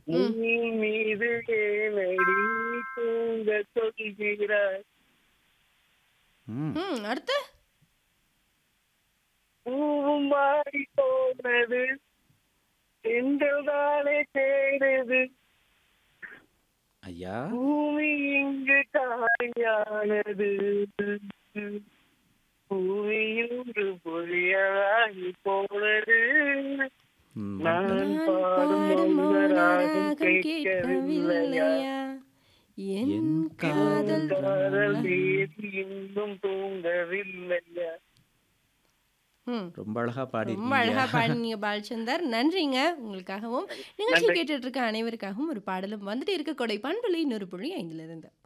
நீ மீது ஏனடி தூங்க சொல்கிறாய் ம் ம் அடுத்து பூவும் மாறி போனது என்றுதானே தேடுது ஐயா பூமி இங்கு காயானது பூமி இன்று பொழியலாகி போனது ம் நான் நான் பாடும் பாடும் மௌனராகம் மௌனராகம் கேட்கவில்லையா கேட்கவில்லையா என் என் காதல் காதல் தேதி இன்னும் தூங்கவில்லையா ம் ரொம்ப அழகா பாடி ரொம்ப அழகா பாடினீங்க பாலச்சந்தர் நன்றிங்க உங்களுக்காகவும் நிகழ்ச்சி கேட்டுட்டு இருக்க அனைவருக்காகவும் ஒரு பாடலும் வந்துட்டு இருக்க கொடை பண்புலி நூறு புள்ளி ஐந்துல இருந்து